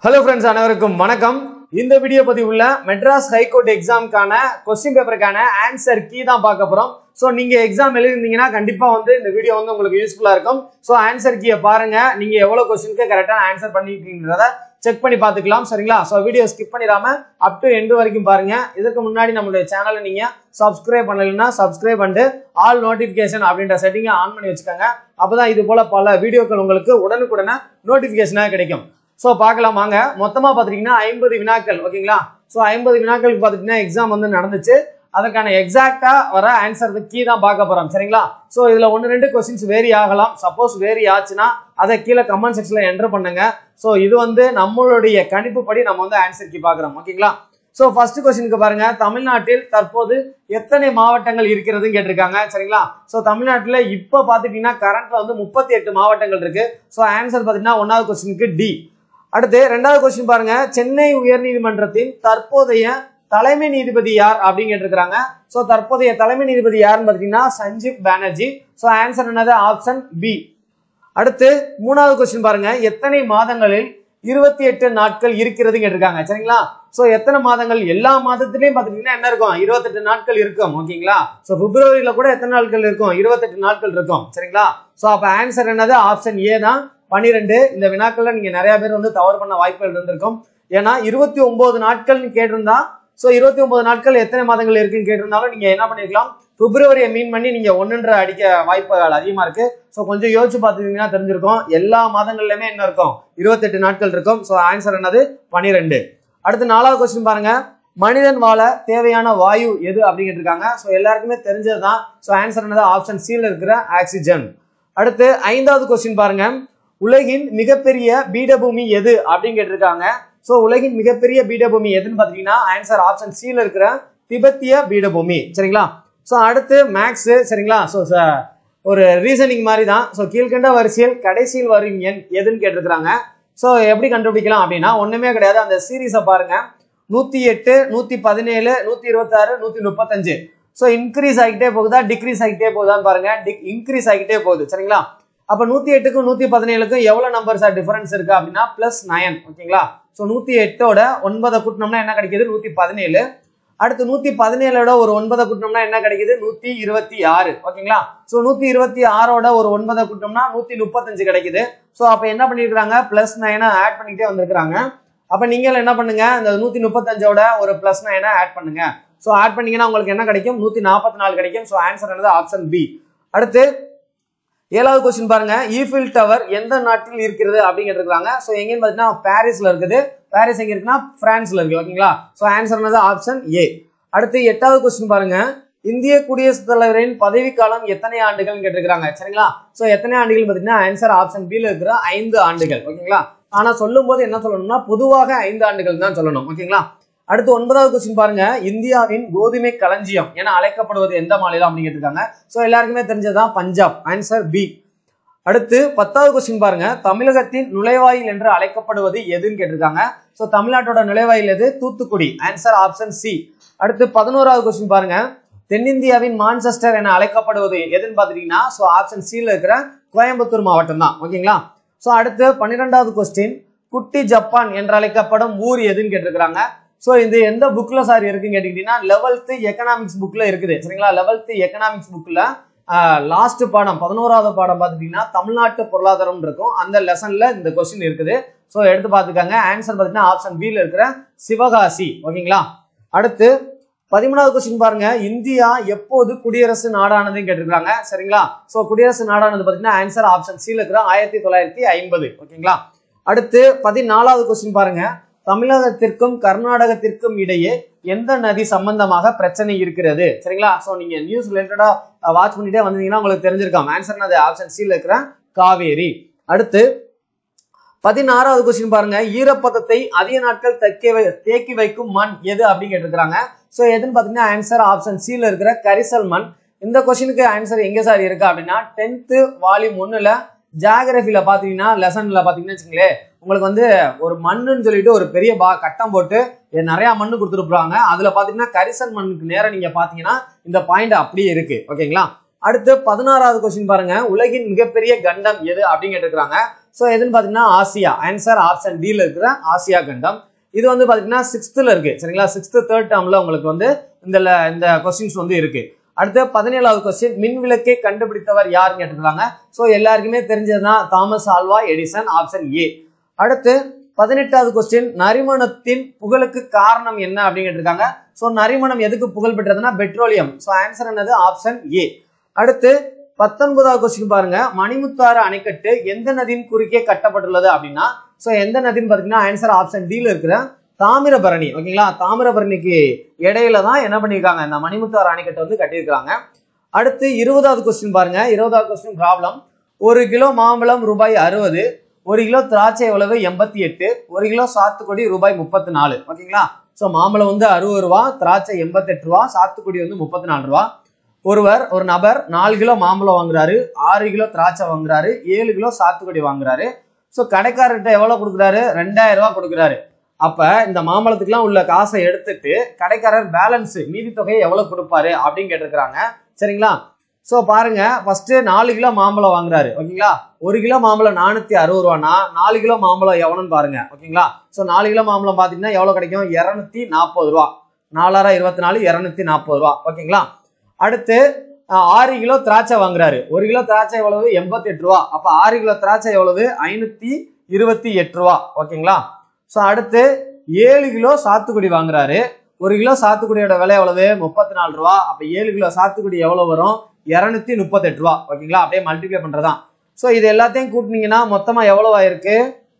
hello friends அனைவருக்கும் வணக்கம் இந்த வீடியோ பதிவுல மெட்ராஸ் ஹைகோர்ட் எக்ஸாம்க்கான கொஸ்டின் பேப்பருக்கான ஆன்சர் கீ தான் பார்க்க போறோம் ஸோ நீங்க எக்ஸாம் எழுதிருந்தீங்கன்னா கண்டிப்பா வந்து இந்த வீடியோ வந்து உங்களுக்கு யூஸ்ஃபுல்லா இருக்கும் ஸோ ஆன்சர் கீயை பாருங்க நீங்க எவ்வளவு கொஸ்டினுக்கு கரெக்டான ஆன்சர் பண்ணிருக்கீங்கிறத செக் பண்ணி பார்த்துக்கலாம் சரிங்களா ஸோ வீடியோ ஸ்கிப் பண்ணிடாம அப் டு எண்டு வரைக்கும் பாருங்க இதுக்கு முன்னாடி நம்மளுடைய சேனலை நீங்க சப்ஸ்கிரைப் பண்ணலைன்னா சப்ஸ்கிரைப் பண்ணிட்டு ஆல் நோட்டிஃபிகேஷன் அப்படின்ற செட்டிங்கை ஆன் பண்ணி வச்சுக்கோங்க அப்பதான் இது போல பல வீடியோக்கள் உங்களுக்கு உடனுக்குடனே நோட்டிஃபிகேஷனாக கிடைக்கும் ஸோ பார்க்கலாம் வாங்க மொத்தமா பார்த்துட்டீங்கன்னா ஐம்பது வினாக்கள் ஓகேங்களா ஸோ ஐம்பது வினாக்களுக்கு பார்த்துட்டீங்கன்னா எக்ஸாம் வந்து நடந்துச்சு அதற்கான எக்ஸாக்டா வர ஆன்சர் கீ தான் பார்க்க போறோம் சரிங்களா ஸோ இதுல ஒன்று ரெண்டு கொஸ்டின்ஸ் வேரி ஆகலாம் சப்போஸ் வேரி ஆச்சுன்னா அதை கீழே கமெண்ட் செக்ஷன்ல என்டர் பண்ணுங்க ஸோ இது வந்து நம்மளுடைய கணிப்புப்படி நம்ம வந்து ஆன்சர் கீ பார்க்குறோம் ஓகேங்களா ஸோ ஃபர்ஸ்ட் கொஸ்டினுக்கு பாருங்க தமிழ்நாட்டில் தற்போது எத்தனை மாவட்டங்கள் இருக்கிறதுன்னு கேட்டிருக்காங்க சரிங்களா ஸோ தமிழ்நாட்டில் இப்போ பார்த்துட்டீங்கன்னா கரண்ட்ல வந்து முப்பத்தி எட்டு மாவட்டங்கள் இருக்கு ஸோ ஆன்சர் பார்த்தீங்கன்னா ஒன்றாவது கொஸ்டினுக்கு டி அடுத்து ரெண்டாவது கொஸ்டின் பாருங்க சென்னை உயர்நீதிமன்றத்தின் தற்போதைய தலைமை நீதிபதி யார் அப்படின்னு கேட்டிருக்காங்க ஸோ தற்போதைய தலைமை நீதிபதி யாருன்னு பார்த்தீங்கன்னா சஞ்சீவ் பானர்ஜி ஸோ ஆன்சர் என்னது ஆப்ஷன் பி அடுத்து மூணாவது கொஸ்டின் பாருங்க எத்தனை மாதங்களில் இருபத்தி எட்டு நாட்கள் இருக்கிறது கேட்டிருக்காங்க சரிங்களா ஸோ எத்தனை மாதங்கள் எல்லா மாதத்திலையும் பார்த்துட்டீங்கன்னா என்ன இருக்கும் இருபத்தெட்டு நாட்கள் இருக்கும் ஓகேங்களா ஸோ பிப்ரவரியில கூட எத்தனை நாட்கள் இருக்கும் இருபத்தெட்டு நாட்கள் இருக்கும் சரிங்களா ஸோ அப்போ ஆன்சர் என்னது ஆப்ஷன் ஏ தான் பனிரெண்டு இந்த வினாக்கள்ல நீங்க நிறைய பேர் வந்து தவறு பண்ண வாய்ப்புகள் இருந்திருக்கும் ஏன்னா இருபத்தி ஒன்பது நாட்கள்னு கேட்டிருந்தா ஸோ இருபத்தி ஒன்பது நாட்கள் எத்தனை மாதங்கள் இருக்குன்னு கேட்டிருந்தாலும் நீங்க என்ன பண்ணிருக்கலாம் பிப்ரவரியை மீன் பண்ணி நீங்க ஒன்றுன்ற அடிக்க வாய்ப்புகள் அதிகமா இருக்கு ஸோ கொஞ்சம் யோசிச்சு பார்த்துட்டீங்கன்னா தெரிஞ்சிருக்கும் எல்லா மாதங்கள்லயுமே என்ன இருக்கும் இருபத்தெட்டு நாட்கள் இருக்கும் ஸோ ஆன்சர் என்னது பனிரெண்டு அடுத்து நாலாவது கொஸ்டின் பாருங்க மனிதன் வாழ தேவையான வாயு எது அப்படின்னு இருக்காங்க ஸோ எல்லாருக்குமே தெரிஞ்சது தான் ஸோ ஆன்சர் என்னது ஆப்ஷன் சியில் இருக்கிற ஆக்சிஜன் அடுத்து ஐந்தாவது கொஸ்டின் பாருங்க உலகின் மிகப்பெரிய பீடபூமி எது அப்படின்னு கேட்டிருக்காங்க ஸோ உலகின் மிகப்பெரிய பீடபூமி எதுன்னு பார்த்தீங்கன்னா ஆன்சர் ஆப்ஷன் சியில் இருக்கிற திபெத்திய பீடபூமி சரிங்களா ஸோ அடுத்து மேக்ஸ் சரிங்களா ஸோ ஒரு ரீசனிங் மாதிரி தான் ஸோ கீழ்கண்ட வரிசையில் கடைசியில் வரும் எண் எதுன்னு கேட்டிருக்கிறாங்க ஸோ எப்படி கண்டுபிடிக்கலாம் அப்படின்னா ஒண்ணுமே கிடையாது அந்த சீரீஸை பாருங்க நூத்தி எட்டு நூத்தி பதினேழு நூத்தி இருபத்தாறு நூத்தி முப்பத்தஞ்சு ஸோ இன்க்ரீஸ் ஆகிட்டே போகுதா டிக்ரீஸ் ஆகிட்டே போகுதான்னு பாருங்க இன்க்ரீஸ் ஆகிட்டே போகுது சரிங்களா அப்ப நூத்தி எட்டுக்கும் நூத்தி பதினேழுக்கும் எவ்வளவு நம்பர்ஸ் டிஃபரன்ஸ் இருக்கு அப்படின்னா பிளஸ் நயன் ஓகேங்களா ஸோ நூத்தி எட்டோட ஒன்பதை கூட்டினோம்னா என்ன கிடைக்குது நூத்தி பதினேழு அடுத்து நூத்தி பதினேழோட ஒரு ஒன்பதை கூட்டினோம்னா என்ன கிடைக்குது நூத்தி இருபத்தி ஆறு ஓகேங்களா ஸோ நூத்தி இருபத்தி ஆறோட ஒரு ஒன்பதை கூட்டினோம்னா நூத்தி முப்பத்தஞ்சு கிடைக்குது ஸோ அப்ப என்ன பண்ணிருக்காங்க பிளஸ் நைனை ஆட் பண்ணிக்கிட்டே வந்திருக்காங்க அப்ப நீங்க என்ன பண்ணுங்க இந்த நூத்தி முப்பத்தஞ்சோட ஒரு பிளஸ் நைனை ஆட் பண்ணுங்க ஸோ ஆட் பண்ணீங்கன்னா உங்களுக்கு என்ன கிடைக்கும் நூத்தி நாற்பத்தி நாலு கிடைக்கும் ஸோ ஆன்சர் என்னது ஆப்ஷன் பி அடுத்து ஏழாவது கொஸ்டின் பாருங்க ஈஃபில் டவர் எந்த நாட்டில் இருக்கிறது அப்படின்னு கேட்டிருக்காங்க ஸோ எங்கன்னு பார்த்தீங்கன்னா பாரிஸ்ல இருக்குது பாரிஸ் எங்க இருக்குன்னா பிரான்ஸ்ல இருக்கு ஓகேங்களா ஸோ ஆன்சர் என்னது ஆப்ஷன் ஏ அடுத்து எட்டாவது கொஸ்டின் பாருங்க இந்திய குடியரசுத் தலைவரின் பதவிக்காலம் எத்தனை ஆண்டுகள் கேட்டிருக்காங்க சரிங்களா ஸோ எத்தனை ஆண்டுகள் பார்த்தீங்கன்னா ஆன்சர் ஆப்ஷன் பில இருக்கிற ஐந்து ஆண்டுகள் ஓகேங்களா ஆனா சொல்லும் போது என்ன சொல்லணும்னா பொதுவாக ஐந்து ஆண்டுகள் தான் சொல்லணும் ஓகேங்களா அடுத்து ஒன்பதாவது கொஸ்டின் பாருங்க இந்தியாவின் கோதுமை களஞ்சியம் என அழைக்கப்படுவது எந்த மாநிலம் அப்படின்னு கேட்டிருக்காங்க ஸோ எல்லாருக்குமே தெரிஞ்சதுதான் பஞ்சாப் ஆன்சர் பி அடுத்து பத்தாவது கொஸ்டின் பாருங்க தமிழகத்தின் நுழைவாயில் என்று அழைக்கப்படுவது எதுன்னு கேட்டிருக்காங்க ஸோ தமிழ்நாட்டோட நுழைவாயில் எது தூத்துக்குடி ஆன்சர் ஆப்ஷன் சி அடுத்து பதினோராவது கொஸ்டின் பாருங்க தென்னிந்தியாவின் மான்செஸ்டர் என அழைக்கப்படுவது எதுன்னு பார்த்துட்டீங்கன்னா ஸோ ஆப்ஷன் சியில் இருக்கிற கோயம்புத்தூர் மாவட்டம் தான் ஓகேங்களா ஸோ அடுத்து பன்னிரெண்டாவது கொஸ்டின் குட்டி ஜப்பான் என்று அழைக்கப்படும் ஊர் எதுன்னு கேட்டிருக்கிறாங்க ஸோ இது எந்த புக்ல சார் இருக்குன்னு கேட்டீங்கன்னா லெவல்த்து எக்கனாமிக்ஸ் புக்ல இருக்குது சரிங்களா லெவல்த்து எக்கனாமிக்ஸ் புக்ல லாஸ்ட் பாடம் பதினோராவது பாடம் பார்த்துட்டீங்கன்னா தமிழ்நாட்டு பொருளாதாரம் இருக்கும் அந்த லெசன்ல இந்த கொஸ்டின் இருக்குது ஸோ எடுத்து பார்த்துக்காங்க ஆன்சர் பார்த்தீங்கன்னா ஆப்ஷன் பியில் இருக்கிற சிவகாசி ஓகேங்களா அடுத்து பதிமூணாவது கொஸ்டின் பாருங்க இந்தியா எப்போது குடியரசு நாடானதுன்னு கேட்டிருக்காங்க சரிங்களா ஸோ குடியரசு நாடானது பார்த்தீங்கன்னா ஆன்சர் ஆப்ஷன் சியில் இருக்கிற ஆயிரத்தி தொள்ளாயிரத்தி ஐம்பது ஓகேங்களா அடுத்து பதினாலாவது கொஸ்டின் பாருங்க தமிழகத்திற்கும் கர்நாடகத்திற்கும் இடையே எந்த நதி சம்பந்தமாக பிரச்சனை இருக்கிறது சரிங்களா ஸோ நீங்க நியூஸ் ரிலேட்டடா வாட்ச் பண்ணிட்டே வந்தீங்கன்னா உங்களுக்கு தெரிஞ்சிருக்காம் ஆன்சர் அது ஆப்ஷன் சியில் இருக்கிற காவேரி அடுத்து பதினாறாவது கொஸ்டின் பாருங்க ஈரப்பதத்தை அதிக நாட்கள் தைக்க வை- தேக்கி வைக்கும் மண் எது அப்படின்னு கேட்டிருக்காங்க ஸோ எதுன்னு பார்த்தீங்கன்னா ஆன்சர் ஆப்ஷன் சியில் இருக்கிற கரிசல் மண் இந்த கொஸ்டினுக்கு ஆன்சர் எங்க சார் இருக்கு அப்படின்னா டென்த்து வால்யூம் ஒன்னுல ஜாகிரபில பாத்தீங்கன்னா லெசன்ல பாத்தீங்கன்னா வச்சுங்களேன் உங்களுக்கு வந்து ஒரு மண்ணுன்னு சொல்லிட்டு ஒரு பெரிய பா கட்டம் போட்டு நிறைய மண்ணு கொடுத்துருப்பாங்க அதுல பாத்தீங்கன்னா கரிசல் மண்ணுக்கு நேரம் நீங்க பாத்தீங்கன்னா இந்த பாயிண்ட் அப்படியே இருக்கு ஓகேங்களா அடுத்து பதினாறாவது கொஸ்டின் பாருங்க உலகின் மிகப்பெரிய கண்டம் எது அப்படின்னு கேட்டிருக்காங்க ஸோ எதுன்னு பார்த்தீங்கன்னா ஆசியா ஆன்சர் ஆப்ஷன் டில இருக்கிற ஆசியா கண்டம் இது வந்து பார்த்தீங்கன்னா சிக்ஸ்த்தில் இருக்கு சரிங்களா சிக்ஸ்த்து தேர்ட் டேர்ம்ல உங்களுக்கு வந்து இந்த ல- இந்த கொஸ்டின்ஸ் வந்து இருக்கு அடுத்து பதினேழாவது கொஸ்டின் மின் விளக்கை கண்டுபிடித்தவர் யாருன்னு கேட்டிருக்காங்க ஸோ எல்லாருக்குமே தெரிஞ்சதுதான் Thomas Alva Edison option A அடுத்து பதினெட்டாவது கொஸ்டின் நரிமணத்தின் புகழுக்கு காரணம் என்ன அப்படின்னு கேட்டிருக்காங்க ஸோ நரிமணம் எதுக்கு புகழ் பெற்றதுன்னா பெட்ரோலியம் ஸோ ஆன்சர் என்னது ஆப்ஷன் ஏ அடுத்து பத்தொன்பதாவது கொஸ்டின் பாருங்க மணிமுத்தாறு அணைக்கட்டு எந்த நதியின் குறுக்கே கட்டப்பட்டுள்ளது அப்படின்னா ஸோ எந்த நதின்னு பார்த்தீங்கன்னா ஆன்சர் ஆப்ஷன் டில இருக்கிற தாமிரபரணி ஓகேங்களா தாமிரபரணிக்கு இடையில தான் என்ன பண்ணியிருக்காங்க இந்த மணிமுத்தாறு அணைக்கட்டு வந்து கட்டியிருக்காங்க அடுத்து இருபதாவது கொஸ்டின் பாருங்க இருபதாவது கொஸ்டின் ப்ராப்ளம் ஒரு கிலோ மாம்பழம் ரூபாய் அறுபது ஒரு கிலோ திராட்சை எவ்வளவு எண்பத்தி எட்டு ஒரு கிலோ சாத்துக்குடி ரூபாய் முப்பத்தி நாலு ஓகேங்களா ஸோ மாம்பழம் வந்து அறுபது ரூபா திராட்சை எண்பத்தெட்டு ரூபா சாத்துக்குடி வந்து முப்பத்தி நாலு ரூபா ஒருவர் ஒரு நபர் நாலு கிலோ மாம்பழம் வாங்குறாரு ஆறு கிலோ திராட்சை வாங்குறாரு ஏழு கிலோ சாத்துக்குடி வாங்குறாரு ஸோ கடைக்காரர்கிட்ட எவ்வளவு கொடுக்குறாரு ரெண்டாயிரம் ரூபாய் கொடுக்குறாரு அப்ப இந்த மாம்பழத்துக்குலாம் உள்ள காசை எடுத்துட்டு கடைக்காரர் பேலன்ஸ் மீதி தொகையை எவ்வளவு கொடுப்பாரு அப்படின்னு கேட்டிருக்கிறாங்க சரிங்களா ஸோ பாருங்க ஃபர்ஸ்ட் நாலு கிலோ மாம்பழம் வாங்குறாரு ஓகேங்களா ஒரு கிலோ மாம்பழம் நானூத்தி அறுபது ரூபானா நாலு கிலோ மாம்பழம் எவ்வளோன்னு பாருங்க ஓகேங்களா ஸோ நாலு கிலோ மாம்பழம் பார்த்தீங்கன்னா எவ்வளோ கிடைக்கும் இரநூத்தி நாற்பது ரூபா நாலாயிரம் இருபத்தி நாலு இரநூத்தி நாற்பது ரூபா ஓகேங்களா அடுத்து அஹ், ஆறு கிலோ திராட்சை வாங்குறாரு ஒரு கிலோ திராட்சை எவ்வளவு எண்பத்தி எட்டு ரூபா அப்ப ஆறு கிலோ திராட்சை எவ்வளவு ஐநூத்தி இருபத்தி எட்டு ரூபா ஓகேங்களா ஸோ அடுத்து ஏழு கிலோ சாத்துக்குடி வாங்குறாரு ஒரு கிலோ சாத்துக்குடியோட விலை எவ்வளவு முப்பத்தி நாலு ரூபா அப்ப ஏழு கிலோ சாத்துக்குடி எவ்வளவு வரும் இரநூத்தி முப்பத்தெட்டு ரூபா ஓகேங்களா அப்படியே மல்டிப்ளை பண்றதான் ஸோ இது எல்லாத்தையும் கூட்டினீங்கன்னா மொத்தமா எவ்வளவு ஆயிருக்கு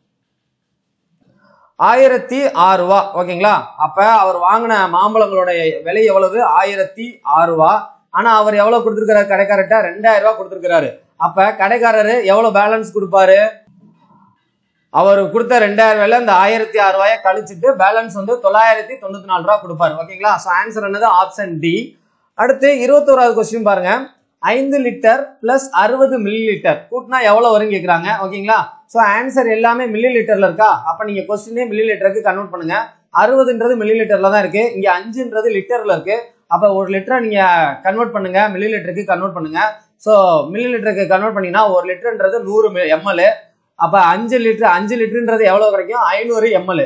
ஆயிரத்தி ஆறு ரூபா ஓகேங்களா அப்ப அவர் வாங்கின மாம்பழங்களோட விலை எவ்வளவு ஆயிரத்தி ஆறு ரூபா ஆனா அவர் எவ்வளவு கொடுத்திருக்காரு கடைக்காரர்கிட்ட ரெண்டாயிரம் ரூபாய் கொடுத்திருக்காரு அப்ப கடைக்காரரு எவ்வளவு பேலன்ஸ் கொடுப்பாரு அவர் கொடுத்த ரெண்டாயிரம் ரூபாயில இந்த ஆயிரத்தி ஆறு ரூபாயை கழிச்சிட்டு பேலன்ஸ் வந்து தொள்ளாயிரத்தி தொண்ணூத்தி நாலு ரூபாய் கொடுப்பாரு ஓகேங்களா ஸோ ஆன்சர் என்னது ஆப்ஷன் டி அடுத்து இருபத்தோராவது கொஸ்டின் பாருங்க ஐந்து லிட்டர் பிளஸ் அறுபது மில்லி லிட்டர் கூட்டினா எவ்வளவு வரும் கேக்குறாங்க ஓகேங்களா ஸோ ஆன்சர் எல்லாமே மில்லி லிட்டர்ல இருக்கா அப்ப நீங்க கொஸ்டினே மில்லி லிட்டருக்கு கன்வெர்ட் பண்ணுங்க அறுபதுன்றது மில்லி லிட்டர்ல தான் இருக்கு இங்க அஞ்சுன்றது லிட்டர்ல இருக்கு அப்ப ஒரு லிட்டரை நீங்க கன்வெர்ட் பண்ணுங்க மில்லி லிட்டருக்கு கன்வெர்ட் பண்ணுங்க ஸோ மில்லி லிட்டருக்கு கன்வெர்ட் பண்ணீங்கன்னா ஒரு லிட்டர்ன்றது நூறு எம்எல் அப்ப அஞ்சு லிட்டர் அஞ்சு லிட்டர்ன்றது எவ்வளவு கிடைக்கும் ஐநூறு எம்எல்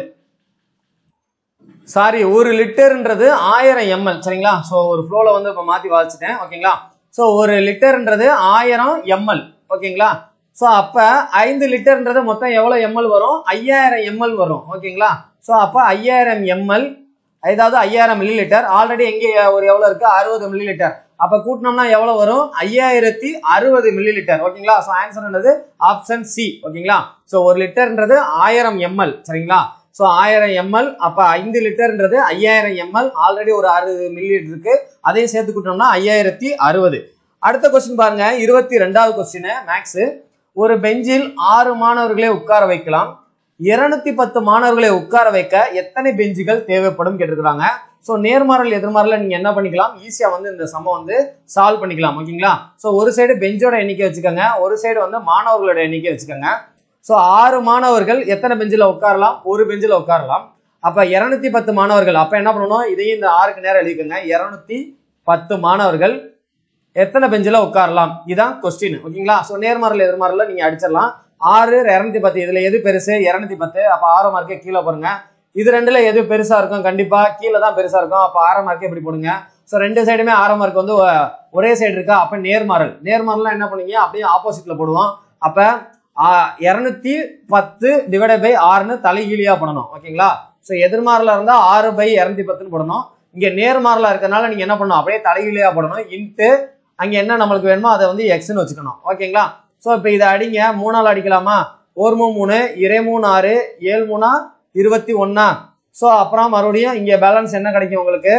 சாரி ஒரு லிட்டர்ன்றது ஆயிரம் எம்எல் சரிங்களா ஸோ ஒரு ஃப்ளோல வந்து இப்போ மாத்தி வாசிச்சிட்டேன் ஓகேங்களா ஸோ ஒரு லிட்டர்ன்றது ஆயிரம் எம்எல் ஓகேங்களா ஸோ அப்ப ஐந்து லிட்டர்ன்றது மொத்தம் எவ்வளவு எம்எல் வரும் ஐயாயிரம் எம்எல் வரும் ஓகேங்களா ஸோ அப்ப ஐயாயிரம் எம்எல் அதாவது ஐயாயிரம் மில்லி லிட்டர் ஆல்ரெடி எங்கே ஒரு எவ்வளவு இருக்கு அறுபது மில்லி லிட்டர் அப்ப கூட்டினோம்னா எவ்வளவு வரும் ஐயாயிரத்தி அறுபது மில்லி லிட்டர் ஓகேங்களா ஸோ ஆன்சர் என்னது ஆப்ஷன் சி ஓகேங்களா ஸோ ஒரு லிட்டர்ன்றது ஆயிரம் எம்எல் சரிங்களா ஸோ ஆயிரம் எம்எல் அப்ப ஐந்து லிட்டர்ன்றது ஐயாயிரம் எம்எல் ஆல்ரெடி ஒரு அறுபது மில்லி லிட்டர் இருக்கு அதையும் சேர்த்து கூட்டினோம்னா ஐயாயிரத்தி அறுபது அடுத்த கொஸ்டின் பாருங்க இருபத்தி ரெண்டாவது கொஸ்டின் மேக்ஸ் ஒரு பெஞ்சில் ஆறு மாணவர்களை உட்கார வைக்கலாம் இருநூத்தி பத்து மாணவர்களை உட்கார வைக்க எத்தனை பெஞ்சுகள் தேவைப்படும் கேட்டிருக்காங்க ஸோ நேர்மாறல் எதிர்மாறல நீங்க என்ன பண்ணிக்கலாம் ஈஸியா வந்து இந்த சமம் வந்து சால்வ் பண்ணிக்கலாம் ஓகேங்களா ஸோ ஒரு சைடு பெஞ்சோட எண்ணிக்கை வச்சுக்கோங்க ஒரு சைடு வந்து மாணவர்களோட எண்ணிக்கை வச்சுக்கோங்க ஸோ ஆறு மாணவர்கள் எத்தனை பெஞ்சில் உட்காரலாம் ஒரு பெஞ்சில் உட்காரலாம் அப்ப இருநூத்தி பத்து மாணவர்கள் அப்ப என்ன பண்ணணும் இதையும் இந்த ஆறுக்கு நேரம் எழுதிக்கோங்க இருநூத்தி பத்து மாணவர்கள் எத்தனை பெஞ்சில் உட்காரலாம் இதான் கொஸ்டின் ஓகேங்களா ஸோ நேர்மாறல் எதிர்மாறல நீங்க அடிச்சிடலாம் ஆறு இரநூத்தி பத்து இதுல எது பெருசு இரநூத்தி பத்து அப்ப ஆறு மார்க்கே கீழே போடுங்க இது ரெண்டுல எது பெருசா இருக்கும் கண்டிப்பா கீழே தான் பெருசா இருக்கும் அப்ப ஆறாம் மார்க்கே இப்படி போடுங்க ஸோ ரெண்டு சைடுமே ஆறாம் மார்க் வந்து ஒ- ஒரே சைடு இருக்கா அப்ப நேர்மாறல் நேர்மாறலாம் என்ன பண்ணுவீங்க அப்படியே ஆப்போசிட்ல போடுவோம் அப்ப இரநூத்தி பத்து டிவைட் பை ஆறுன்னு தலைகீழியா பண்ணணும் ஓகேங்களா ஸோ எதிர்மாறலா இருந்தா ஆறு பை இரநூத்தி பத்துன்னு போடணும் இங்க நேர்மாறலா இருக்கறனால நீங்க என்ன பண்ணணும் அப்படியே தலைகீழியா போடணும் இன்ட்டு அங்க என்ன நம்மளுக்கு வேணுமோ அதை வந்து எக்ஸ்னு வச்சுக்கணும் ஓகேங்களா ஸோ இப்போ இதை அடிங்க மூணால் அடிக்கலாமா ஒரு மூணு மூணு இறை மூணு ஆறு ஏழு மூணா இருபத்தி ஒன்னா ஸோ அப்புறம் மறுபடியும் இங்க பேலன்ஸ் என்ன கிடைக்கும் உங்களுக்கு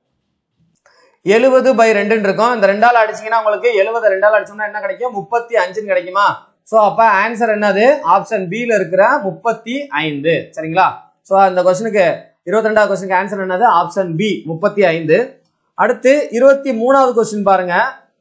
எழுபது பை ரெண்டுன்னு இருக்கும் இந்த ரெண்டால் அடிச்சீங்கன்னா உங்களுக்கு எழுபது ரெண்டால் அடிச்சோம்னா என்ன கிடைக்கும் முப்பத்தி அஞ்சுன்னு கிடைக்குமா ஸோ அப்ப ஆன்சர் என்னது ஆப்ஷன் பில இருக்கிற முப்பத்தி ஐந்து சரிங்களா ஸோ அந்த கொஸ்டினுக்கு இருபத்தி ரெண்டாவது கொஸ்டினுக்கு ஆன்சர் என்னது ஆப்ஷன் பி முப்பத்தி ஐந்து அடுத்து இருபத்தி மூணாவது கொஸ்டின் பாருங்க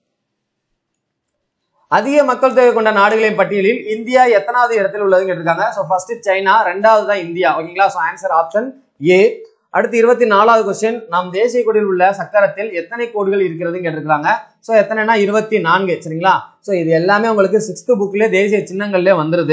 அதிக மக்கள் தொகை கொண்ட நாடுகளின் பட்டியலில் இந்தியா எத்தனாவது இடத்தில் உள்ளதுன்னு கேட்டிருக்காங்க ஸோ ஃபர்ஸ்ட் சைனா ரெண்டாவது தான் இந்தியா ஓகேங்களா ஸோ ஆன்சர் ஆப்ஷன் ஏ அடுத்து இருபத்தி நாலாவது கொஸ்டின் நம் தேசிய கொடியில் உள்ள சக்கரத்தில் எத்தனை கோடுகள் இருக்கிறதுன்னு கேட்டிருக்காங்க ஸோ எத்தனைனா இருபத்தி நான்கு சரிங்களா ஸோ இது எல்லாமே உங்களுக்கு சிக்ஸ்த் புக்லேயே தேசிய சின்னங்கள்லேயே வந்துருது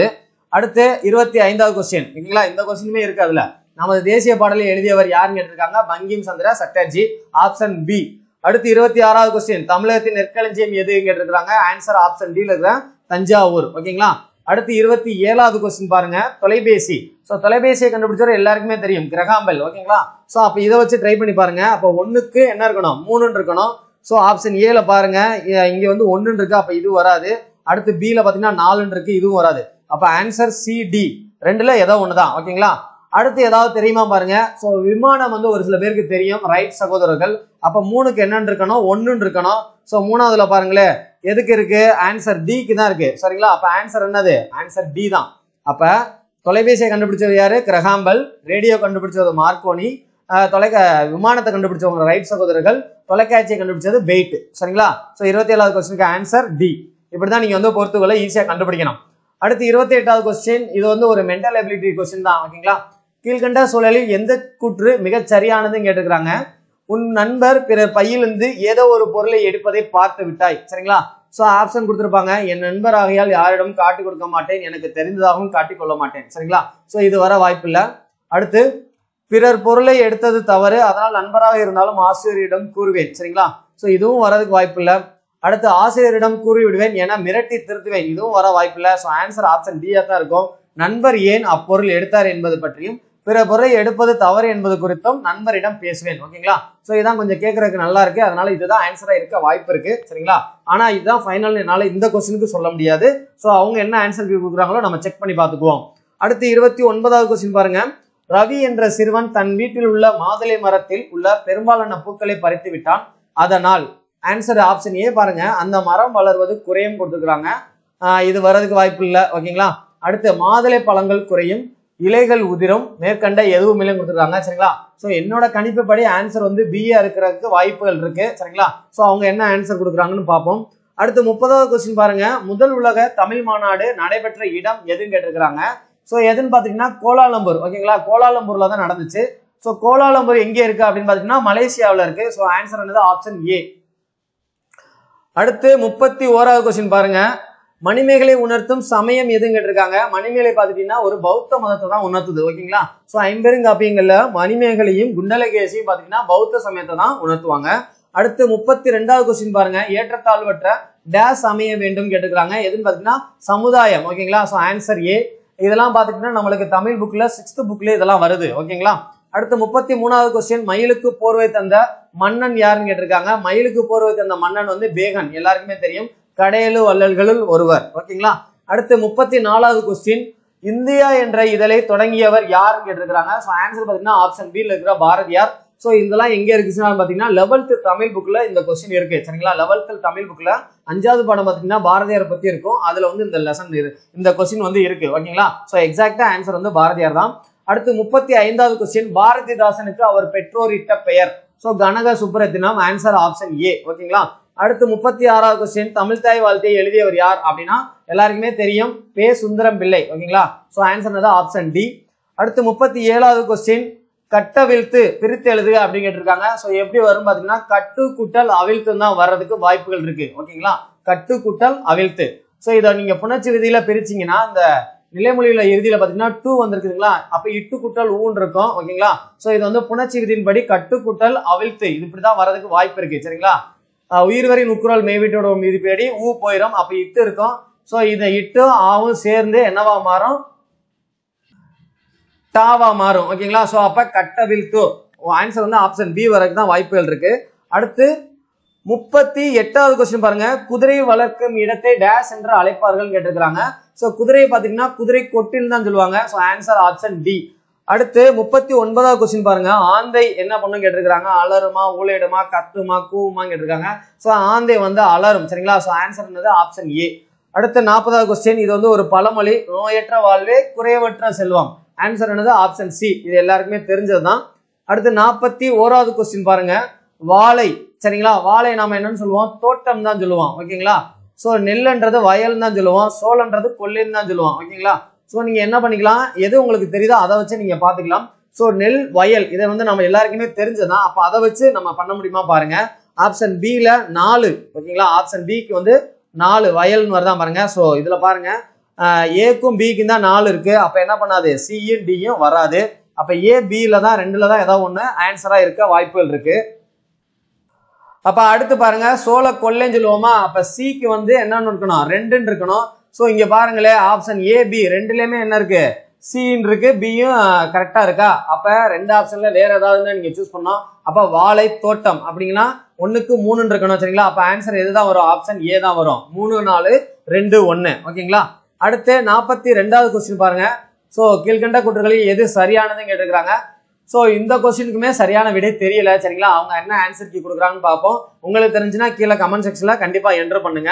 அடுத்து இருபத்தி ஐந்தாவது கொஸ்டின் ஓகேங்களா இந்த கொஸ்டினுமே இருக்கு அதுல நமது தேசிய பாடலை எழுதியவர் யாருன்னு கேட்டிருக்காங்க பங்கிம் சந்திரா சட்டர்ஜி ஆப்ஷன் பி அடுத்து இருபத்தி ஆறாவது கொஸ்டின் தமிழகத்தின் நெற்களஞ்சியம் எது கேட்டிருக்காங்க ஆன்சர் ஆப்ஷன் டில இருக்கிற தஞ்சாவூர் ஓகேங்களா அடுத்து இருபத்தி ஏழாவது கொஸ்டின் பாருங்க தொலைபேசி ஸோ தொலைபேசியை கண்டுபிடிச்சவர் எல்லாருக்குமே தெரியும் கிரகாம்பல் ஓகேங்களா ஸோ அப்போ இதை வச்சு ட்ரை பண்ணி பாருங்க அப்போ ஒன்றுக்கு என்ன இருக்கணும் மூணுன்னு இருக்கணும் ஸோ ஆப்ஷன் ஏல பாருங்க இ- இங்க வந்து ஒன்றுன்னு இருக்கு அப்போ இது வராது அடுத்து பில பார்த்தீங்கன்னா நாலுன்னு இருக்கு இதுவும் வராது அப்போ ஆன்சர் சி டி ரெண்டுல ஏதோ ஒன்று தான் ஓகேங்களா அடுத்து ஏதாவது தெரியுமா பாருங்க ஸோ விமானம் வந்து ஒரு சில பேருக்கு தெரியும் ரைட் சகோதரர்கள் அப்போ மூணுக்கு என்னன்னு இருக்கணும் ஒன்றுன்னு இருக்கணும் ஸோ மூணாவதுல பாருங்களேன் எதுக்கு இருக்கு ஆன்சர் டிக்கு தான் இருக்கு சரிங்களா அப்போ ஆன்சர் என்னது ஆன்சர் டி தான் அப்போ தொலைபேசியை கண்டுபிடிச்சது யாரு கிரகாம்பல் ரேடியோ கண்டுபிடிச்சது மார்க்கோனி அஹ், தொலைக்க விமானத்தை கண்டுபிடிச்சவங்க ரைட் சகோதரர்கள் தொலைக்காட்சியை கண்டுபிடிச்சது பெயிட் சரிங்களா ஸோ இருபத்தி ஏழாவது கொஸ்டினுக்கு ஆன்சர் டி இப்படி தான் நீங்க வந்து பொறுத்துக்களை ஈஸியாக கண்டுபிடிக்கணும் அடுத்து இருபத்தி எட்டாவது கொஸ்டின் இது வந்து ஒரு மென்டல் எபிலிட்டி கொஸ்டின் தான் ஓகேங்களா கீழ்கண்ட சூழலில் எந்த கூற்று மிகச் சரியானதுன்னு கேட்டிருக்கிறாங்க உன் நண்பர் பிறர் பையிலிருந்து ஏதோ ஒரு பொருளை எடுப்பதை பார்த்து விட்டாய் சரிங்களா ஸோ ஆப்ஷன் கொடுத்துருப்பாங்க என் நண்பர் ஆகையால் யாரிடம் காட்டி கொடுக்க மாட்டேன் எனக்கு தெரிந்ததாகவும் காட்டிக் கொள்ள மாட்டேன் சரிங்களா ஸோ இது வர வாய்ப்பில்லை அடுத்து பிறர் பொருளை எடுத்தது தவறு அதனால் நண்பராக இருந்தாலும் ஆசிரியரிடம் கூறுவேன் சரிங்களா ஸோ இதுவும் வரதுக்கு வாய்ப்பில்லை அடுத்து ஆசிரியரிடம் கூறி விடுவேன் என மிரட்டி திருத்துவேன் இதுவும் வர வாய்ப்பில்லை ஸோ ஆன்சர் ஆப்ஷன் டியா தான் இருக்கும் நண்பர் ஏன் அப்பொருள் எடுத்தார் என்பது பற்றியும் பிற பொருளை எடுப்பது தவறு என்பது குறித்தும் நண்பரிடம் பேசுவேன் ஓகேங்களா ஸோ இதான் கொஞ்சம் கேட்கறதுக்கு நல்லா இருக்கு அதனால இதுதான் ஆன்சரா இருக்க வாய்ப்பு இருக்கு சரிங்களா ஆனா இதுதான் ஃபைனல் என்னால இந்த கொஸ்டினுக்கு சொல்ல முடியாது ஸோ அவங்க என்ன ஆன்சர் கொடுக்குறாங்களோ நம்ம செக் பண்ணி பார்த்துக்குவோம் அடுத்து இருபத்தி ஒன்பதாவது கொஸ்டின் பாருங்க ரவி என்ற சிறுவன் தன் வீட்டில் உள்ள மாதுளை மரத்தில் உள்ள பெரும்பாலான பூக்களை பறித்து விட்டான் அதனால் ஆன்சர் ஆப்ஷன் ஏ பாருங்க அந்த மரம் வளர்வது குறையும் கொடுத்துக்கிறாங்க ஆஹ் இது வர்றதுக்கு வாய்ப்பு இல்லை ஓகேங்களா அடுத்து மாதுளை பழங்கள் குறையும் இலைகள் உதிரும் மேற்கண்ட எதுவும் இல்லை கொடுத்துருக்காங்க சரிங்களா ஸோ என்னோட கணிப்புப்படி ஆன்சர் வந்து பிஏ இருக்கிறதுக்கு வாய்ப்புகள் இருக்கு சரிங்களா ஸோ அவங்க என்ன ஆன்சர் கொடுக்குறாங்கன்னு பார்ப்போம் அடுத்து முப்பதாவது கொஸ்டின் பாருங்க முதல் உலக தமிழ் மாநாடு நடைபெற்ற இடம் எதுன்னு கேட்டிருக்கிறாங்க ஸோ எதுன்னு பார்த்தீங்கன்னா கோலாலம்பூர் ஓகேங்களா கோலாலம்பூர்ல தான் நடந்துச்சு ஸோ கோலாலம்பூர் எங்கே இருக்கு அப்படின்னு பார்த்தீங்கன்னா மலேசியாவில் இருக்கு ஸோ ஆன்சர் என்னது ஆப்ஷன் ஏ அடுத்து முப்பத்தி ஓராவது கொஸ்டின் பாருங்க மணிமேகலை உணர்த்தும் சமயம் எதுன்னு கேட்டிருக்காங்க மணிமேகலை பார்த்துட்டீங்கன்னா ஒரு பௌத்த மதத்தை தான் உணர்த்துது ஓகேங்களா ஸோ ஐம்பெருங்காப்பியங்கள்ல மணிமேகலையும் குண்டலகேசியும் பார்த்தீங்கன்னா பௌத்த சமயத்தை தான் உணர்த்துவாங்க அடுத்து முப்பத்தி ரெண்டாவது கொஸ்டின் பாருங்க ஏற்றத்தாழ்வற்ற டேஸ் அமைய வேண்டும் கேட்டுக்கிறாங்க எதுன்னு பார்த்தீங்கன்னா சமுதாயம் ஓகேங்களா ஸோ ஆன்சர் ஏ இதெல்லாம் பார்த்துட்டீங்கன்னா நம்மளுக்கு தமிழ் புக்ல சிக்ஸ்த் புக்ல இதெல்லாம் வருது ஓகேங்களா அடுத்து முப்பத்தி மூணாவது கொஸ்டின் மயிலுக்கு போர்வை தந்த மன்னன் யாருன்னு கேட்டிருக்காங்க மயிலுக்கு போர்வை தந்த மன்னன் வந்து பேகன் எல்லாருக்குமே தெரியும் கடையலு வள்ளல்களுள் ஒருவர் ஓகேங்களா அடுத்து முப்பத்தி நாலாவது கொஸ்டின் இந்தியா என்ற இதழை தொடங்கியவர் யாருன்னு கேட்டிருக்காங்க ஸோ ஆன்சர் பார்த்தீங்கன்னா ஆப்ஷன் பியில் இருக்கிற பாரதியார் ஸோ இதெல்லாம் எங்க இருக்குச்சுன்னா பார்த்தீங்கன்னா லெவல்த் தமிழ் புக்ல இந்த கொஸ்டின் இருக்கு சரிங்களா லெவல்த் தமிழ் புக்ல அஞ்சாவது பாடம் பார்த்தீங்கன்னா பாரதியார் பத்தி இருக்கும் அதுல வந்து இந்த லெசன் இந்த கொஸ்டின் வந்து இருக்கு ஓகேங்களா ஸோ எக்ஸாக்டா ஆன்சர் வந்து பாரதியார் தான் அடுத்து முப்பத்தி ஐந்தாவது கொஸ்டின் பாரதிதாசனுக்கு அவர் பெற்றோர் இட்ட பெயர் so Kanaka Subburathinam answer option A ஓகேங்களா அடுத்து முப்பத்தி ஆறாவது கொஸ்டின் தமிழ் தாய் வாழ்த்தையை எழுதியவர் யார் அப்படின்னா எல்லாருக்குமே தெரியும் பே சுந்தரம் பிள்ளை ஓகேங்களா ஸோ ஆன்சர் தான் ஆப்ஷன் டி அடுத்து முப்பத்தி ஏழாவது கொஸ்டின் கட்டவிழ்த்து பிரித்து எழுதுக அப்படின்னு கேட்டிருக்காங்க ஸோ எப்படி வரும் பார்த்தீங்கன்னா கட்டு குட்டல் அவிழ்த்து தான் வர்றதுக்கு வாய்ப்புகள் இருக்கு ஓகேங்களா கட்டு குட்டல் அவிழ்த்து ஸோ இதை நீங்க புணர்ச்சி விதியில பிரிச்சீங்கன்னா இந்த நிலைமொழியில இறுதியில பாத்தீங்கன்னா டூ வந்திருக்குதுங்களா அப்ப இட்டு குட்டல் ஊன் இருக்கும் ஓகேங்களா ஸோ இது வந்து புணர்ச்சி விதியின்படி கட்டு குட்டல் அவிழ்த்து இது இப்படிதான் வர்றதுக்கு வாய்ப்பு இருக்கு சரிங்களா ஆஹ் உயிர்வரி நுக்குரல் மேய்வீட்டோட மீதிப்படி ஊ போயிடும் அப்ப இட்டு இருக்கும் ஸோ இதை இட்டு ஆவும் சேர்ந்து என்னவா மாறும் டாவா மாறும் ஓகேங்களா ஸோ அப்ப கட்டவிழ்த்து ஆன்சர் வந்து ஆப்ஷன் பி வரைக்கும் தான் வாய்ப்புகள் இருக்கு அடுத்து முப்பத்தி எட்டாவது கொஸ்டின் பாருங்க குதிரை வளர்க்கும் இடத்தை டேஷ் என்று அழைப்பார்கள் கேட்டிருக்கிறாங்க ஸோ குதிரையை பார்த்தீங்கன்னா குதிரை கொட்டில் தான் சொல்லுவாங்க ஸோ ஆன்சர் ஆப்ஷன் டி அடுத்து முப்பத்தி ஒன்பதாவது கொஸ்டின் பாருங்க ஆந்தை என்ன பண்ணும் கேட்டிருக்கிறாங்க அலருமா ஊழையிடுமா கத்துமா கூவுமா கேட்டிருக்காங்க ஸோ ஆந்தை வந்து அலரும் சரிங்களா ஸோ ஆன்சர் என்னது ஆப்ஷன் ஏ அடுத்து நாற்பதாவது கொஸ்டின் இது வந்து ஒரு பழமொழி நோயற்ற வாழ்வே குறைவற்ற செல்வம் ஆன்சர் என்னது ஆப்ஷன் சி இது எல்லாருக்குமே தெரிஞ்சது தான் அடுத்து நாற்பத்தி ஓராவது கொஸ்டின் பாருங்க வாழை சரிங்களா வாழை நாம என்னன்னு சொல்லுவோம் தோட்டம் தான் சொல்லுவோம் ஓகேங்களா ஸோ நெல்லுன்றது வயல் தான் சொல்லுவோம் சோளன்றது கொல்லின்னு தான் சொல்லுவோம் ஓகேங்களா ஸோ நீங்க என்ன பண்ணிக்கலாம் எது உங்களுக்கு தெரியுதோ அதை வச்சு நீங்க பாத்துக்கலாம் ஸோ நெல் வயல் இதை வந்து நம்ம எல்லாருக்குமே தெரிஞ்சதுதான் அப்போ அதை வச்சு நம்ம பண்ண முடியுமா பாருங்க ஆப்ஷன் பில நாலு ஓகேங்களா ஆப்ஷன் பிக்கு வந்து நாலு வயல்னு வருதான் பாருங்க ஸோ இதுல பாருங்க ஏக்கும் பிக்கும் தான் நாலு இருக்கு அப்ப என்ன பண்ணாது சியும் டியும் வராது அப்ப ஏ பில தான் ரெண்டுல தான் ஏதாவது ஒண்ணு ஆன்சரா இருக்க வாய்ப்புகள் இருக்கு அப்ப அடுத்து பாருங்க சோள கொல்லைன்னு சொல்லுவோமா அப்ப சிக்கு வந்து என்னன்னு இருக்கணும் ரெண்டுன்னு இருக்கணும் ஸோ இங்க பாருங்களேன் ஆப்ஷன் ஏ பி ரெண்டுலயுமே என்ன இருக்கு சின்னு இருக்கு பியும் கரெக்டா இருக்கா அப்ப ரெண்டு ஆப்ஷன்ல வேற ஏதாவது நீங்க சூஸ் பண்ணோம் அப்ப வாழை தோட்டம் அப்படிங்கன்னா ஒண்ணுக்கு மூணுன்னு இருக்கணும் சரிங்களா அப்ப ஆன்சர் எதுதான் வரும் ஆப்ஷன் ஏ தான் வரும் மூணு நாலு ரெண்டு ஒன்னு ஓகேங்களா அடுத்து நாற்பத்தி ரெண்டாவது கொஸ்டின் பாருங்க ஸோ கீழ்கண்ட கூற்றுகளில் எது சரியானதுன்னு கேட்டுக்கிறாங்க ஸோ இந்த கொஸ்டினுக்குமே சரியான விடை தெரியல சரிங்களா அவங்க என்ன ஆன்சர் கீ கொடுக்குறாங்கன்னு பார்ப்போம் உங்களுக்கு தெரிஞ்சுன்னா கீழே கமெண்ட் செக்ஷன்ல கண்டிப்பா என்டர் பண்ணுங்க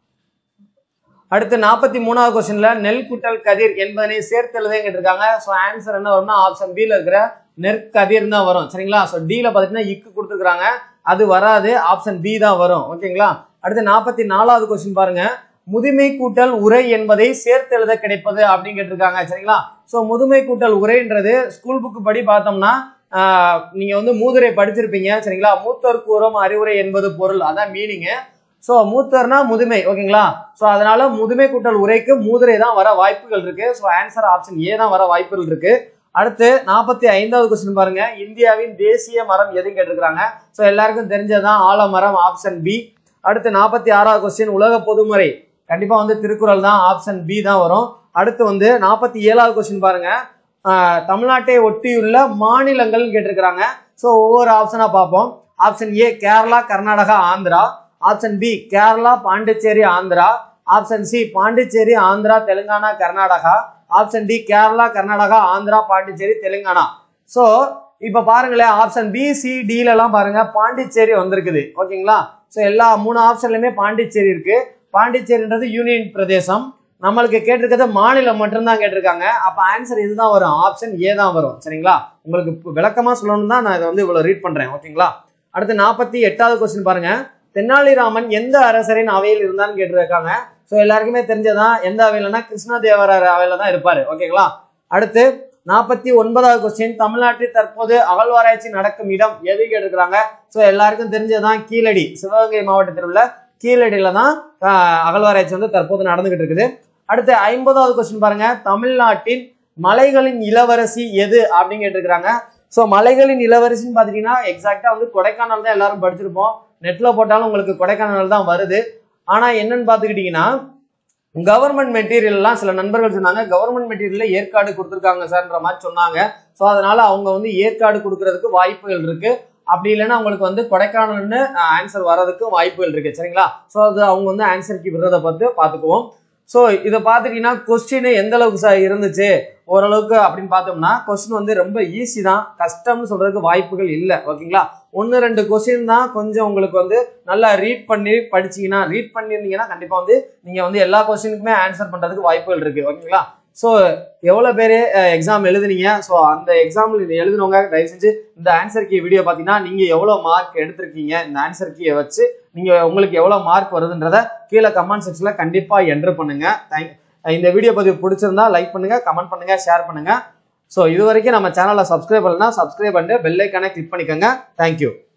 அடுத்து நாற்பத்தி மூணாவது கொஸ்டின்ல நெல் குட்டல் கதிர் என்பதனை சேர்த்து எழுத கேட்டிருக்காங்க ஸோ ஆன்சர் என்ன வரும்னா ஆப்ஷன் பில இருக்கிற நெற்கதிர் தான் வரும் சரிங்களா ஸோ டில பார்த்தீங்கன்னா இக்கு கொடுத்துருக்காங்க அது வராது ஆப்ஷன் பி தான் வரும் ஓகேங்களா அடுத்து நாற்பத்தி நாலாவது கொஸ்டின் பாருங்க முதுமை கூட்டல் உரை என்பதை சேர்த்து எழுத கிடைப்பது அப்படின்னு கேட்டிருக்காங்க சரிங்களா ஸோ முதுமை கூட்டல் உரைன்றது ஸ்கூல் புக்கு படி பார்த்தோம்னா ஆஹ், நீங்க வந்து மூதுரை படிச்சிருப்பீங்க சரிங்களா மூத்தோர் கூறும் அறிவுரை என்பது பொருள் அதான் மீனிங்கு ஸோ மூத்தர்னா முதுமை ஓகேங்களா ஸோ அதனால முதுமை கூட்டல் உரைக்கு மூதுரை தான் வர வாய்ப்புகள் இருக்கு ஸோ ஆன்சர் ஆப்ஷன் ஏ தான் வர வாய்ப்புகள் இருக்கு அடுத்து நாற்பத்தி ஐந்தாவது கொஸ்டின் பாருங்க இந்தியாவின் தேசிய மரம் எதுன்னு கேட்டிருக்காங்க ஸோ எல்லாருக்கும் தெரிஞ்சதுதான் ஆலமரம் ஆப்ஷன் பி அடுத்து நாற்பத்தி ஆறாவது கொஸ்டின் உலக பொதுமுறை கண்டிப்பா வந்து திருக்குறள் தான் ஆப்ஷன் பி தான் வரும் அடுத்து வந்து நாற்பத்தி ஏழாவது கொஸ்டின் பாருங்க ஆஹ், தமிழ்நாட்டை ஒட்டியுள்ள மாநிலங்கள் கேட்டிருக்கிறாங்க ஸோ ஒவ்வொரு ஆப்ஷனா பார்ப்போம் option A Kerala Karnataka Andhra option B Kerala Pondicherry Andhra option C Pondicherry Andhra Telangana Karnataka option D Kerala Karnataka Andhra Pondicherry Telangana so இப்போ பாருங்களேன் ஆப்ஷன் பி சி டில எல்லாம் பாருங்க பாண்டிச்சேரி வந்திருக்குது ஓகேங்களா ஸோ எல்லா மூணு ஆப்ஷன்லயுமே பாண்டிச்சேரி இருக்கு பாண்டிச்சேரின்றது யூனியன் பிரதேசம் நம்மளுக்கு கேட்டிருக்கிறது மாநிலம் மட்டும்தான் கேட்டிருக்காங்க அப்ப ஆன்சர் இதுதான் வரும் ஆப்ஷன் ஏ தான் வரும் சரிங்களா உங்களுக்கு இப்ப விளக்கமா சொல்லணும் தான் நான் இதை வந்து இவ்வளவு ரீட் பண்றேன் ஓகேங்களா அடுத்து நாற்பத்தி எட்டாவது கொஸ்டின் பாருங்க தென்னாலிராமன் எந்த அரசரின் அவையில் இருந்தான்னு கேட்டிருக்காங்க ஸோ எல்லாருக்குமே தெரிஞ்சதான் எந்த அவையிலனா கிருஷ்ணதேவராயர் அவையில தான் இருப்பாரு ஓகேங்களா அடுத்து நாற்பத்தி ஒன்பதாவது கொஸ்டின் தமிழ்நாட்டில் தற்போது அகழ்வாராய்ச்சி நடக்கும் இடம் எது கேட்டிருக்கிறாங்க ஸோ எல்லாருக்கும் தெரிஞ்சதான் கீழடி சிவகங்கை மாவட்டத்தில் உள்ள கீழடியில தான் ஆஹ், அகழ்வாராய்ச்சி வந்து தற்போது நடந்துகிட்டு இருக்குது அடுத்து ஐம்பதாவது கொஸ்டின் பாருங்க தமிழ்நாட்டின் மலைகளின் இளவரசி எது அப்படின்னு கேட்டிருக்கிறாங்க ஸோ மலைகளின் இளவரசின்னு பார்த்துட்டீங்கன்னா எக்ஸாக்டா வந்து கொடைக்கானல் தான் எல்லாரும் படிச்சிருப்போம் நெட்ல போட்டாலும் உங்களுக்கு கொடைக்கானல் தான் வருது ஆனா என்னன்னு பார்த்துக்கிட்டீங்கன்னா கவர்மெண்ட் மெட்டீரியல்லாம் சில நண்பர்கள் சொன்னாங்க கவர்மெண்ட் மெட்டீரியல்ல ஏற்காடு கொடுத்துருக்காங்க சார்ன்ற மாதிரி சொன்னாங்க ஸோ அதனால அவங்க வந்து ஏற்காடு கொடுக்கறதுக்கு வாய்ப்புகள் இருக்கு அப்படி இல்லைன்னா அவங்களுக்கு வந்து கொடைக்கானல்னு ஆன்சர் வர்றதுக்கு வாய்ப்புகள் இருக்கு சரிங்களா ஸோ அது அவங்க வந்து ஆன்சருக்கு விடுறத பார்த்து பார்த்துக்குவோம் ஸோ இதை பார்த்துட்டீங்கன்னா கொஸ்டின் எந்த அளவுக்கு சார் இருந்துச்சு ஓரளவுக்கு அப்படின்னு பார்த்தோம்னா கொஸ்டின் வந்து ரொம்ப ஈஸி தான் கஷ்டம்னு சொல்றதுக்கு வாய்ப்புகள் இல்லை ஓகேங்களா ஒன்று ரெண்டு கொஸ்டின் தான் கொஞ்சம் உங்களுக்கு வந்து நல்லா ரீட் பண்ணி படிச்சீங்கன்னா ரீட் பண்ணியிருந்தீங்கன்னா கண்டிப்பாக வந்து நீங்கள் வந்து எல்லா கொஸ்டினுக்குமே ஆன்சர் பண்ணுறதுக்கு வாய்ப்புகள் இருக்கு ஓகேங்களா ஸோ எவ்வளோ பேர் எக்ஸாம் எழுதுனீங்க ஸோ அந்த எக்ஸாமில் எழுதுனவங்க தயவு செஞ்சு இந்த ஆன்சர் கீ வீடியோ பார்த்தீங்கன்னா நீங்கள் எவ்வளோ மார்க் எடுத்திருக்கீங்க இந்த ஆன்சர் கீயை வச்சு நீங்கள் உங்களுக்கு எவ்வளோ மார்க் வருதுன்றத கீழே கமெண்ட் செக்ஷனில் கண்டிப்பாக என்டர் பண்ணுங்க தேங்க் இந்த வீடியோ பதிவு பிடிச்சிருந்தா லைக் பண்ணுங்க கமெண்ட் பண்ணுங்க ஷேர் பண்ணுங்க ஸோ இது வரைக்கும் நம்ம சேனலை சப்ஸ்கிரைப் பண்ணலன்னா சப்ஸ்கிரைப் பண்ணிட்டு பெல் ஐக்கானை கிளிக் பண்ணிக்கோங்க தேங்க்யூ